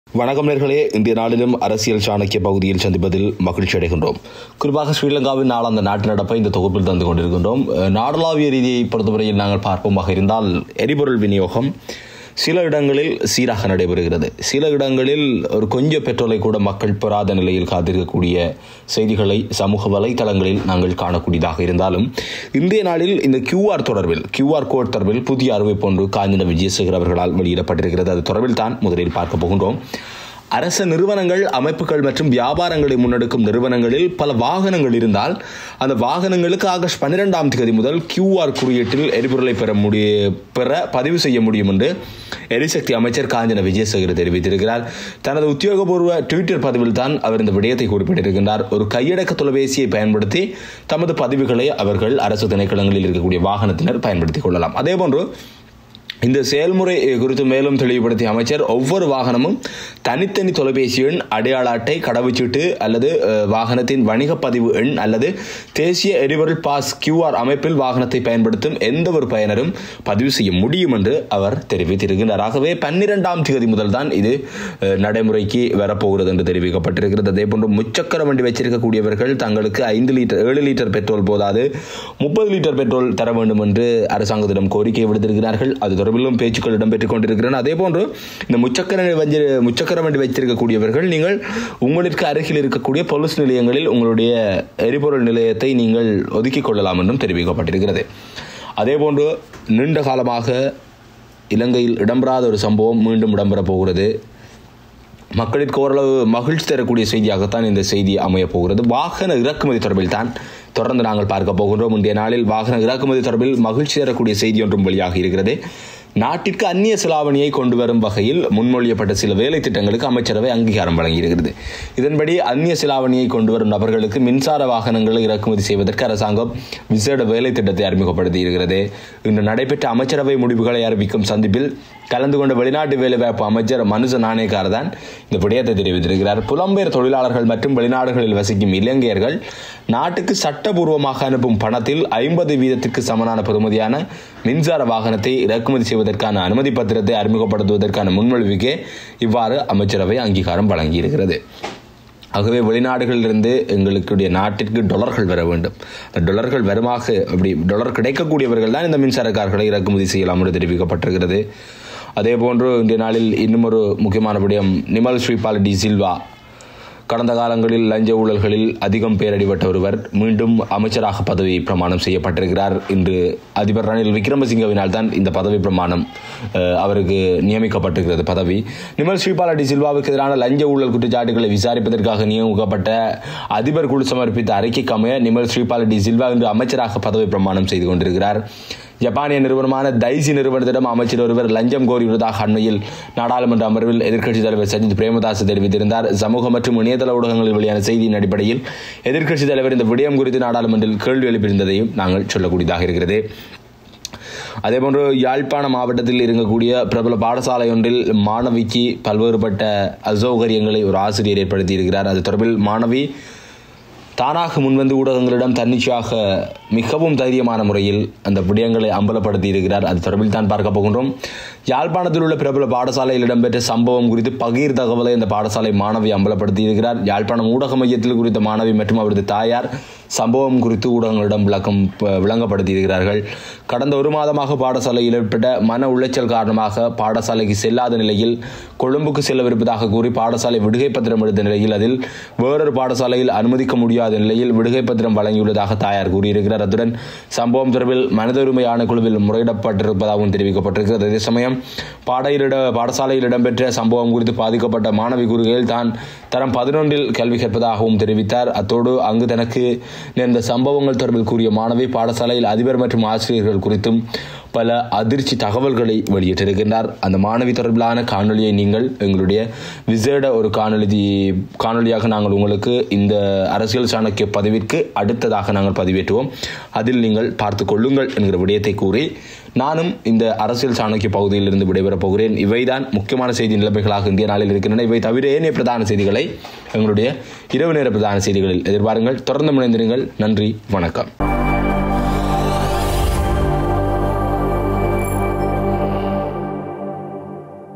வணக்கம் நேர்களே இந்திய நாளிலும் அரசியல் சாணக்கிய பகுதியில் சந்திப்பதில் மகிழ்ச்சி அடைகின்றோம் குறிப்பாக ஸ்ரீலங்காவின் நாளாந்த நாட்டு நடப்பை இந்த தொகுப்பில் தந்து கொண்டிருக்கின்றோம் அஹ், நாடளாவிய ரீதியை பொறுத்தவரையில் நாங்கள் பார்ப்போமாக இருந்தால் எரிபொருள் விநியோகம் சில இடங்களில் சீராக நடைபெறுகிறது சில இடங்களில் ஒரு கொஞ்சம் பெட்ரோலை கூட மக்கள் பெறாத நிலையில் காத்திருக்கக்கூடிய செய்திகளை சமூக வலைத்தளங்களில் நாங்கள் காணக்கூடியதாக இருந்தாலும் இந்திய நாளில் இந்த கியூஆர் தொடர்பில் கியூஆர் கோட் தொடர்பில் புதிய அறிவிப்பு ஒன்று காஞ்சன விஜயசேகர் அவர்களால் வெளியிடப்பட்டிருக்கிறது அது தொடர்பில் தான் முதலில் பார்க்க போகின்றோம் அரச நிறுவனங்கள் அமைப்புகள் மற்றும் வியாபாரங்களை முன்னெடுக்கும் நிறுவனங்களில் பல வாகனங்கள் இருந்தால் அந்த வாகனங்களுக்கு ஆகஸ்ட் பன்னிரெண்டாம் தேதி முதல் கியூஆர் குறியீட்டில் எரிபொருளை பெற முடிய பெற பதிவு செய்ய முடியும் என்று எரிசக்தி அமைச்சர் காஞ்சன விஜயசேகர் தெரிவித்திருக்கிறார் தனது உத்தியோகபூர்வ ட்விட்டர் பதிவில் தான் அவர் இந்த விடயத்தை குறிப்பிட்டிருக்கின்றார் ஒரு கையடக்க தொலைபேசியை பயன்படுத்தி தமது பதிவுகளை அவர்கள் அரசு திணைக்களங்களில் இருக்கக்கூடிய வாகனத்தினர் பயன்படுத்திக் கொள்ளலாம் அதேபோன்று இந்த செயல்முறை குறித்து மேலும் தெளிவுபடுத்திய அமைச்சர் ஒவ்வொரு வாகனமும் தனித்தனி தொலைபேசி எண் அடையாள அட்டை கடவுச்சீட்டு அல்லது அஹ், வாகனத்தின் வணிக பதிவு எண் அல்லது தேசிய எரிபொருள் பாஸ் கியூஆர் அமைப்பில் வாகனத்தை பயன்படுத்தும் எந்த ஒரு பயனரும் பதிவு செய்ய முடியும் என்று அவர் தெரிவித்திருக்கிறார் ஆகவே பன்னிரெண்டாம் தேதி முதல் தான் இது அஹ், நடைமுறைக்கு வரப்போகிறது என்று தெரிவிக்கப்பட்டிருக்கிறது அதே போன்று முச்சக்கர வண்டி வச்சிருக்கக்கூடியவர்கள் தங்களுக்கு ஐந்து லிட்டர் ஏழு லிட்டர் பெட்ரோல் போதாது முப்பது லிட்டர் பெட்ரோல் தர வேண்டும் என்று அரசாங்கத்திடம் கோரிக்கை விடுத்திருக்கிறார்கள் அது தொடர்பிலும் பேச்சுக்கள் இடம்பெற்றுக் கொண்டிருக்கின்றன அதே போன்று இந்த முச்சக்கர வண்டி முச்சக்கர வண்டி வைத்திருக்கக்கூடியவர்கள் நீங்கள் உங்களுக்கு அருகில் இருக்கக்கூடிய பொலிஸ் நிலையங்களில் உங்களுடைய எரிபொருள் நிலையத்தை நீங்கள் ஒதுக்கிக் கொள்ளலாம் என்றும் தெரிவிக்கப்பட்டிருக்கிறது அதேபோன்று நீண்ட காலமாக இலங்கையில் இடம்பெறாத ஒரு சம்பவம் மீண்டும் இடம்பெறப் போகிறது மக்களுக்கு ஓரளவு மகிழ்ச்சி தரக்கூடிய செய்தியாகத்தான் இந்த செய்தி அமையப் போகிறது வாகன இறக்குமதி தொடர்பில் தான் தொடர்ந்து நாங்கள் பார்க்க போகின்றோம் இன்றைய நாளில் வாகன இறக்குமதி தொடர்பில் மகிழ்ச்சி தரக்கூடிய செய்தி ஒன்றும் வெளியாக இருக்கிறது நாட்டிற்கு அந்நிய செலாவணியை கொண்டு வரும் வகையில் முன்மொழியப்பட்ட சில வேலை திட்டங்களுக்கு அமைச்சரவை அங்கீகாரம் வழங்கியிருக்கிறது இதன்படி அந்நிய செலாவணியை கொண்டு வரும் நபர்களுக்கு மின்சார வாகனங்களை இறக்குமதி செய்வதற்கு அரசாங்கம் விசேட வேலை திட்டத்தை அறிமுகப்படுத்தி இருக்கிறது இன்று நடைபெற்ற அமைச்சரவை முடிவுகளை அறிவிக்கும் சந்திப்பில் கலந்து கொண்ட வெளிநாட்டு வேலைவாய்ப்பு அமைச்சர் மனுச நாணயக்கார் தான் இந்த விடயத்தை தெரிவித்திருக்கிறார் புலம்பெயர் தொழிலாளர்கள் மற்றும் வெளிநாடுகளில் வசிக்கும் இலங்கையர்கள் நாட்டுக்கு சட்டபூர்வமாக அனுப்பும் பணத்தில் ஐம்பது வீதத்திற்கு சமனான பெறுமதியான மின்சார வாகனத்தை இறக்குமதி செய்வதற்கான அனுமதி பத்திரத்தை அறிமுகப்படுத்துவதற்கான முன்மொழிவுக்கே இவ்வாறு அமைச்சரவை அங்கீகாரம் வழங்கியிருக்கிறது ஆகவே வெளிநாடுகளிலிருந்து எங்களுடைய நாட்டிற்கு டொலர்கள் வர வேண்டும் அந்த டொலர்கள் வருமாக அப்படி டொலர் கிடைக்கக்கூடியவர்கள் தான் இந்த மின்சார கார்களை இறக்குமதி செய்யலாம் என்று தெரிவிக்கப்பட்டிருக்கிறது அதே போன்று இன்றைய நாளில் இன்னும் ஒரு முக்கியமான விடயம் நிமல் ஸ்ரீபால் டி சில்வா கடந்த காலங்களில் லஞ்ச ஊழல்களில் அதிகம் பேரடிபட்ட ஒருவர் மீண்டும் அமைச்சராக பதவி பிரமாணம் செய்யப்பட்டிருக்கிறார் இன்று அதிபர் ரணில் விக்ரமசிங்கவினால் தான் இந்த பதவி பிரமாணம் அஹ், அவருக்கு நியமிக்கப்பட்டிருக்கிறது பதவி நிமல் ஸ்ரீபால டி சில்வாவுக்கு எதிரான லஞ்ச ஊழல் குற்றச்சாட்டுகளை விசாரிப்பதற்காக நியமிக்கப்பட்ட அதிபர் குழு சமர்ப்பித்த அறிக்கைக்கு அமைய நிமல் ஸ்ரீபால டி சில்வா இன்று அமைச்சராக பதவி பிரமாணம் செய்து கொண்டிருக்கிறார் ஜப்பானிய நிறுவனமான தைசி நிறுவனத்திடம் அமைச்சர் ஒருவர் லஞ்சம் கோரியுள்ளதாக அண்மையில் நாடாளுமன்ற அமர்வில் எதிர்க்கட்சித் தலைவர் சஜித் பிரேமதாஸ் தெரிவித்திருந்தார் சமூக மற்றும் இணையதள ஊடகங்களில் வெளியான செய்தியின் அடிப்படையில் எதிர்க்கட்சித் தலைவர் இந்த விடயம் குறித்து நாடாளுமன்றில் கேள்வி எழுப்பியிருந்ததையும் நாங்கள் சொல்லக்கூடியதாக இருக்கிறது அதேபோன்று யாழ்ப்பாண மாவட்டத்தில் இருக்கக்கூடிய பிரபல பாடசாலை ஒன்றில் மாணவிக்கு பல்வேறுபட்ட அசௌகரியங்களை ஒரு ஆசிரியர் ஏற்படுத்தியிருக்கிறார் அது தொடர்பில் மாணவி தானாக முன்வந்து ஊடகங்களிடம் தன்னிச்சையாக மிகவும் தைரியமான முறையில் அந்த விடயங்களை அம்பலப்படுத்தி இருக்கிறார் அது தொடர்பில் தான் பார்க்க போகின்றோம் யாழ்ப்பாணத்தில் உள்ள பிரபல பாடசாலையில் இடம்பெற்ற சம்பவம் குறித்து பகீர் தகவலை இந்த பாடசாலை மாணவி அம்பலப்படுத்தி இருக்கிறார் யாழ்ப்பாணம் ஊடக மையத்தில் குறித்த மாணவி மற்றும் அவரது தாயார் சம்பவம் குறித்து ஊடகங்களிடம் விளக்கம் ப- விளங்கப்படுத்தி இருக்கிறார்கள் கடந்த ஒரு மாதமாக பாடசாலையில் ஏற்பட்ட மன உளைச்சல் காரணமாக பாடசாலைக்கு செல்லாத நிலையில் கொழும்புக்கு செல்லவிருப்பதாக கூறி பாடசாலை விடுகை பத்திரம் எடுத்த நிலையில் அதில் வேறொரு பாடசாலையில் அனுமதிக்க முடியாத நிலையில் விடுகை பத்திரம் வழங்கியுள்ளதாக தாயார் கூறியிருக்கிறார் அத்துடன் சம்பவம் தொடர்பில் மனித உரிமை ஆணைக்குழுவில் முறையிடப்பட்டிருப்பதாகவும் தெரிவிக்கப்பட்டிருக்கிறது அதே சமயம் பாடையிலிட பாடசாலையில் இடம்பெற்ற சம்பவம் குறித்து பாதிக்கப்பட்ட மாணவி கூறுகையில் தான் தரம் பதினொன்றில் கல்வி கற்பதாகவும் தெரிவித்தார் அத்தோடு அங்கு தனக்கு நேர்ந்த சம்பவங்கள் தொடர்பில் கூறிய மாணவி பாடசாலையில் அதிபர் மற்றும் ஆசிரியர்கள் குறித்தும் பல அதிர்ச்சி தகவல்களை வெளியிட்டிருக்கின்றார் அந்த மாணவி தொடர்பிலான காணொளியை நீங்கள் எங்களுடைய விசேட ஒரு காணொளி காணொளியாக நாங்கள் உங்களுக்கு இந்த அரசியல் சாணக்கிய பதிவிற்கு அடுத்ததாக நாங்கள் பதிவேற்றுவோம் அதில் நீங்கள் பார்த்து கொள்ளுங்கள் என்கிற விடயத்தை கூறி நானும் இந்த அரசியல் சாணக்கிய பகுதியிலிருந்து விடைபெறப் போகிறேன் இவைதான் முக்கியமான செய்தி நிலைமைகளாக இந்திய நாளில் இருக்கின்றன இவை தவிர ஏனைய பிரதான செய்திகளை எங்களுடைய இரவு நேர பிரதான செய்திகளில் எதிர்பாருங்கள் தொடர்ந்து முனைந்திருங்கள் நன்றி வணக்கம்